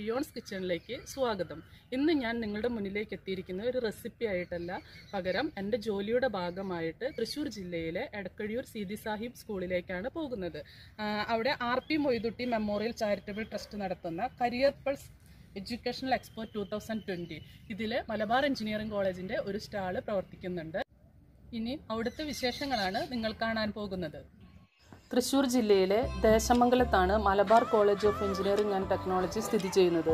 ലിയോൺസ് കിച്ചണിലേക്ക് സ്വാഗതം ഇന്ന് ഞാൻ നിങ്ങളുടെ മുന്നിലേക്ക് എത്തിയിരിക്കുന്ന ഒരു റെസിപ്പി ആയിട്ടല്ല പകരം എൻ്റെ ജോലിയുടെ ഭാഗമായിട്ട് തൃശ്ശൂർ ജില്ലയിലെ എടക്കഴിയൂർ സീതി സാഹിബ് സ്കൂളിലേക്കാണ് പോകുന്നത് ആ, അവിടെ R P Moidutty memorial charitable trust നടത്തുന്ന career pulse educational expo two thousand twenty ഇതിൽ മലബാർ എഞ്ചിനീയറിംഗ് കോളേജിൻ്റെ ഒരു സ്റ്റാള് പ്രവർത്തിക്കുന്നുണ്ട് ഇനി അവിടുത്തെ വിശേഷങ്ങളാണ് നിങ്ങൾ കാണാൻ പോകുന്നത് തൃശ്ശൂർ ജില്ലയിലെ ദേശമംഗലത്താണ് Malabar college of engineering and technology സ്ഥിതി ചെയ്യുന്നത്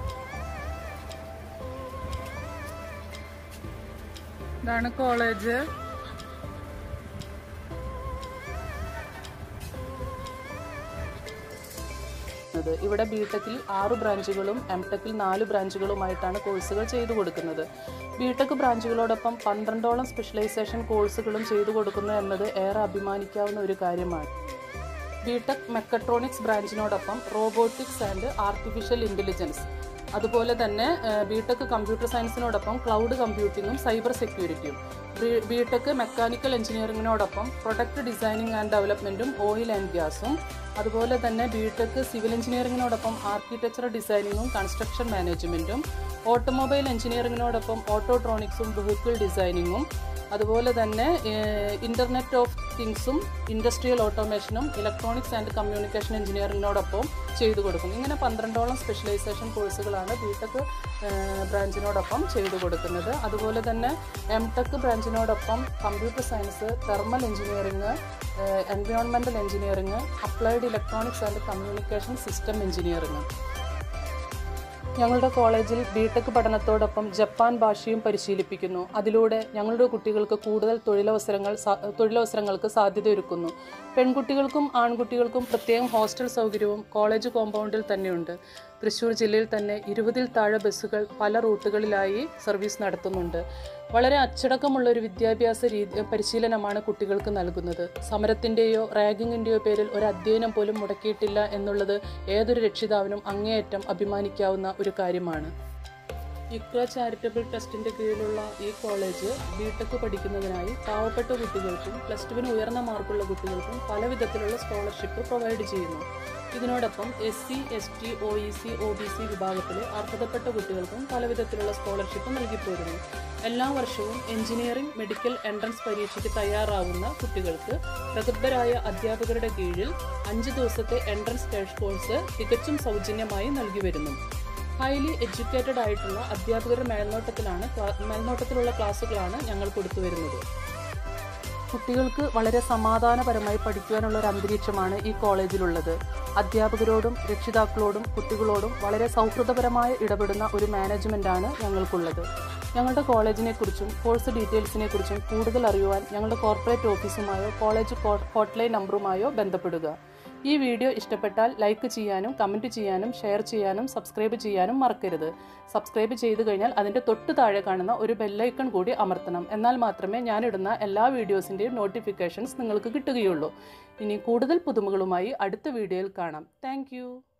ഇതാണ് കോളേജ് ഇവിടെ ബി ടെക്കിൽ ആറ് ബ്രാഞ്ചുകളും എം ടെക്കിൽ നാല് ബ്രാഞ്ചുകളുമായിട്ടാണ് കോഴ്സുകൾ ചെയ്തു കൊടുക്കുന്നത് ബി ടെക് ബ്രാഞ്ചുകളോടൊപ്പം പന്ത്രണ്ടോളം സ്പെഷ്യലൈസേഷൻ കോഴ്സുകളും ചെയ്തു കൊടുക്കുന്നു എന്നത് ഏറെ അഭിമാനിക്കാവുന്ന ഒരു കാര്യമാണ് ബി ടെക് മെക്കട്രോണിക്സ് ബ്രാഞ്ചിനോടൊപ്പം റോബോട്ടിക്സ് ആൻഡ് ആർട്ടിഫിഷ്യൽ ഇൻ്റലിജൻസ് അതുപോലെ തന്നെ ബി ടെക് കമ്പ്യൂട്ടർ സയൻസിനോടൊപ്പം ക്ലൗഡ് കമ്പ്യൂട്ടിങ്ങും സൈബർ സെക്യൂരിറ്റിയും ബി ടെക് മെക്കാനിക്കൽ എഞ്ചിനീയറിങ്ങിനോടൊപ്പം പ്രൊഡക്റ്റ് ഡിസൈനിങ് ആൻഡ് ഡെവലപ്മെൻറ്റും ഓയിൽ ആൻഡ് ഗ്യാസും അതുപോലെ തന്നെ ബി ടെക് സിവിൽ എഞ്ചിനീയറിങ്ങിനോടൊപ്പം ആർക്കിടെക്ചർ ഡിസൈനിങ്ങും കൺസ്ട്രക്ഷൻ മാനേജ്മെൻറ്റും ഓട്ടോമൊബൈൽ എഞ്ചിനീയറിങ്ങിനോടൊപ്പം ഓട്ടോട്രോണിക്സും വെഹിക്കിൾ ഡിസൈനിങ്ങും അതുപോലെ തന്നെ ഇൻ്റർനെറ്റ് ഓഫ് തിങ്സും ഇൻഡസ്ട്രിയൽ ഓട്ടോമേഷനും ഇലക്ട്രോണിക്സ് ആൻഡ് കമ്മ്യൂണിക്കേഷൻ എഞ്ചിനീയറിങ്ങിനോടൊപ്പം ചെയ്തു കൊടുക്കും ഇങ്ങനെ പന്ത്രണ്ടോളം സ്പെഷ്യലൈസേഷൻ കോഴ്സുകളാണ് ബി ടെക് ബ്രാഞ്ചിനോടൊപ്പം ചെയ്തു കൊടുക്കുന്നത് അതുപോലെ തന്നെ എം ടെക് ബ്രാഞ്ചിനോടൊപ്പം computer science thermal engineering environmental engineering applied electronics and communication system engineering ഞങ്ങളുടെ കോളേജിൽ ബിടെക് പഠനത്തോടൊപ്പം ജപ്പാൻ ഭാഷയും പരിശീലിപ്പിക്കുന്നു അതിലൂടെ ഞങ്ങളുടെ കുട്ടികൾക്ക് കൂടുതൽ തൊഴിലവസരങ്ങൾ സാ- തൊഴിലവസരങ്ങൾക്ക് സാധ്യതയൊരുക്കുന്നു പെൺകുട്ടികൾക്കും ആൺകുട്ടികൾക്കും പ്രത്യേകം ഹോസ്റ്റൽ സൗകര്യവും കോളേജ് കോമ്പൗണ്ടിൽ തന്നെയുണ്ട് തൃശ്ശൂർ ജില്ലയിൽ തന്നെ ഇരുപതിൽ താഴെ ബസ്സുകൾ പല റൂട്ടുകളിലായി സർവീസ് നടത്തുന്നുണ്ട് വളരെ അച്ചടക്കമുള്ള ഒരു വിദ്യാഭ്യാസ രീതി പരിശീലനമാണ് കുട്ടികൾക്ക് നൽകുന്നത് സമരത്തിൻ്റെയോ റാഗിങ്ങിൻ്റെയോ പേരിൽ ഒരു അധ്യയനം പോലും മുടക്കിയിട്ടില്ല എന്നുള്ളത് ഏതൊരു രക്ഷിതാവിനും അങ്ങേയറ്റം അഭിമാനിക്കാവുന്ന ഒരു കാര്യമാണ് ഇക്ര ചാരിറ്റബിൾ ട്രസ്റ്റിൻ്റെ കീഴിലുള്ള ഈ കോളേജ് ബിടെക് പഠിക്കുന്നതിനായി പാവപ്പെട്ട കുട്ടികൾക്കും പ്ലസ് ടുവിന് ഉയർന്ന മാർക്കുള്ള കുട്ടികൾക്കും പല വിധത്തിലുള്ള സ്കോളർഷിപ്പ് പ്രൊവൈഡ് ചെയ്യുന്നു ഇതിനോടൊപ്പം S C S T O E C O B C വിഭാഗത്തിലെ അർഹതപ്പെട്ട കുട്ടികൾക്കും പല വിധത്തിലുള്ള സ്കോളർഷിപ്പ് നൽകിപ്പോരുന്നു എല്ലാ വർഷവും എഞ്ചിനീയറിംഗ് മെഡിക്കൽ എൻട്രൻസ് പരീക്ഷയ്ക്ക് തയ്യാറാവുന്ന കുട്ടികൾക്ക് പ്രഗത്ഭരായ അധ്യാപകരുടെ കീഴിൽ അഞ്ച് ദിവസത്തെ എൻട്രൻസ് ക്രാഷ് കോഴ്സ് തികച്ചും സൗജന്യമായി നൽകി വരുന്നു ഹൈലി എഡ്യൂക്കേറ്റഡ് ആയിട്ടുള്ള അധ്യാപകരുടെ മേൽനോട്ടത്തിലാണ് ക്ലാ- മേൽനോട്ടത്തിലുള്ള ക്ലാസ്സുകളാണ് ഞങ്ങൾ കൊടുത്തു വരുന്നത് കുട്ടികൾക്ക് വളരെ സമാധാനപരമായി പഠിക്കുവാനുള്ള ഒരു അന്തരീക്ഷമാണ് ഈ കോളേജിലുള്ളത് അധ്യാപകരോടും രക്ഷിതാക്കളോടും കുട്ടികളോടും വളരെ സൗഹൃദപരമായ ഇടപെടുന്ന ഒരു മാനേജ്മെൻറ്റാണ് ഞങ്ങൾക്കുള്ളത് ഞങ്ങളുടെ കോളേജിനെ കുറിച്ചും കോഴ്സ് ഡീറ്റെയിൽസിനെ കുറിച്ചും കൂടുതൽ അറിയുവാൻ ഞങ്ങളുടെ കോർപ്പറേറ്റ് ഓഫീസുമായോ കോളേജ് ഹോട്ട്ലൈൻ നമ്പറുമായോ ബന്ധപ്പെടുക ഈ വീഡിയോ ഇഷ്ടപ്പെട്ടാൽ ലൈക്ക് ചെയ്യാനും കമൻറ്റ് ചെയ്യാനും ഷെയർ ചെയ്യാനും സബ്സ്ക്രൈബ് ചെയ്യാനും മറക്കരുത് സബ്സ്ക്രൈബ് ചെയ്തു കഴിഞ്ഞാൽ അതിൻ്റെ തൊട്ട് താഴെ കാണുന്ന ഒരു ബെല്ലൈക്കൺ കൂടി അമർത്തണം എന്നാൽ മാത്രമേ ഞാനിടുന്ന എല്ലാ വീഡിയോസിൻ്റെയും നോട്ടിഫിക്കേഷൻസ് നിങ്ങൾക്ക് കിട്ടുകയുള്ളൂ ഇനി കൂടുതൽ പുതുമകളുമായി അടുത്ത വീഡിയോയിൽ കാണാം താങ്ക്